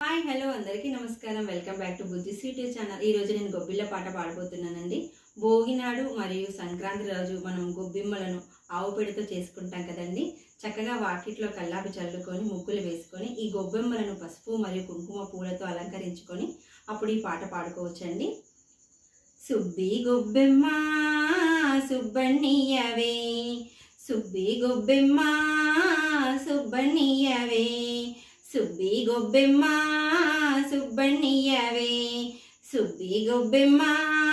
hi hello అందరికీ నమస్కారం welcome back to Buddhi city channel ఈ రోజు నేను గొబ్బిళ్ళ పాట పాడబోతున్నానండి భోగి నాడు మరియు సంక్రాంతి రోజు మనం గొబ్బిమ్మలను ఆవు పెడితో చేసుకుంటాం కదండి చక్కగా వాకిట్లో కల్లాపి చల్లుకొని ముగ్గులు వేసుకొని ఈ గొబ్బెమ్మలను పసుపు మరియు కుంకుమ పూలతో అలంకరించుకొని అప్పుడు ఈ పాట పాడుకోవచ్చండి సుబ్బి గొబ్బెమ్మ సుబ్బన్నీయవే సుబ్బి గొబ్బెమ్మ సుబ్బన్నీయవే సుబ్బి గొబ్బెమ్మ సుబ్బన్నీయవే సుబ్బి గొబ్బెమ్మ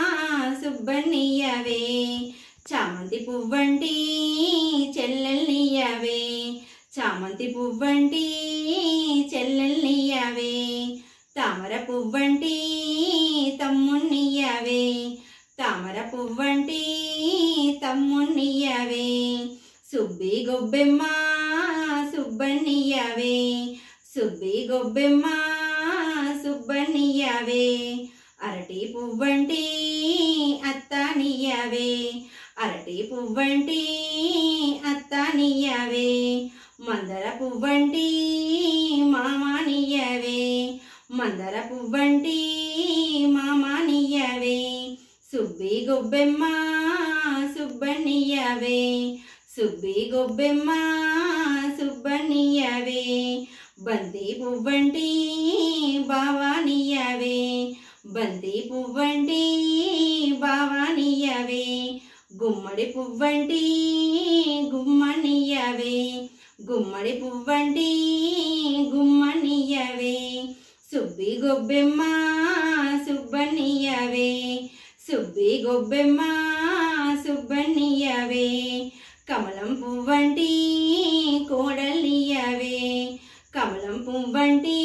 సుబ్బన్నీయవే చామంతి పువ్వంటి చెల్లెల్నియవే చామంతి పువ్వంటి చెల్లెల్నియవే తామర పువ్వంటి తమ్మున్నీయవే తామర పువ్వంటి తమ్మున్నీయవే సుబ్బి గొబ్బెమ్మ సుబ్బన్నీయవే సుబ్బి గొబ్బెమ్మ సుబ్బన్నీయవే అరటి పువ్వంటి అత్తానియవే అరటి పువ్వంటి అత్తానియవే మందర పువ్వంటి మామానియవే మందర పువ్వంటి మామానియవే సుబ్బి గొబ్బెమ్మ సుబ్బన్నీయవే సుబ్బి గొబ్బెమ్మ సుబ్బన్నీయవే బంతి పువ్వంటి బావానియవే బంతి పువ్వంటి బావానియవే గుమ్మడి పువ్వంటి గుమ్మనియవే గుమ్మడి పువ్వంటి గుమ్మనియవే సుబ్బి గొబ్బెమ్మ సుబ్బనియవే సుబ్బి గొబ్బెమ్మ సుబ్బనియవే కమలం పువ్వంటి కోడలియవే కమలం పువ్వంటి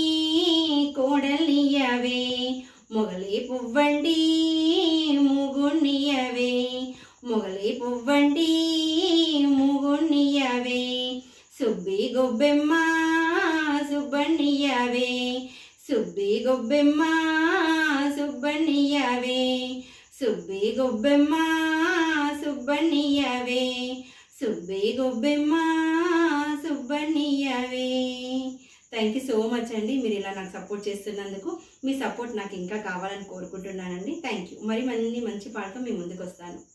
కోడలియవే మొగలి పువ్వంటి ముగునియవే మొగలి పువ్వంటి ముగునియవే సుబ్బి గొబ్బెమ్మ సుబ్బనియవే సుబ్బి గొబ్బెమ్మ సుబ్బనియవే సుబ్బి గొబ్బెమ్మ సుబ్బనియవే సుబ్బి గొబ్బెమ్మ సుబ్బనియవే థ్యాంక్ యూ సో మచ్ అండి మీరు ఇలా నాకు సపోర్ట్ చేస్తున్నందుకు మీ సపోర్ట్ నాకు ఇంకా కావాలని కోరుకుంటున్నానండి థ్యాంక్ యూ మరి మళ్ళీ మంచి పాటతో మీ ముందుకు వస్తాను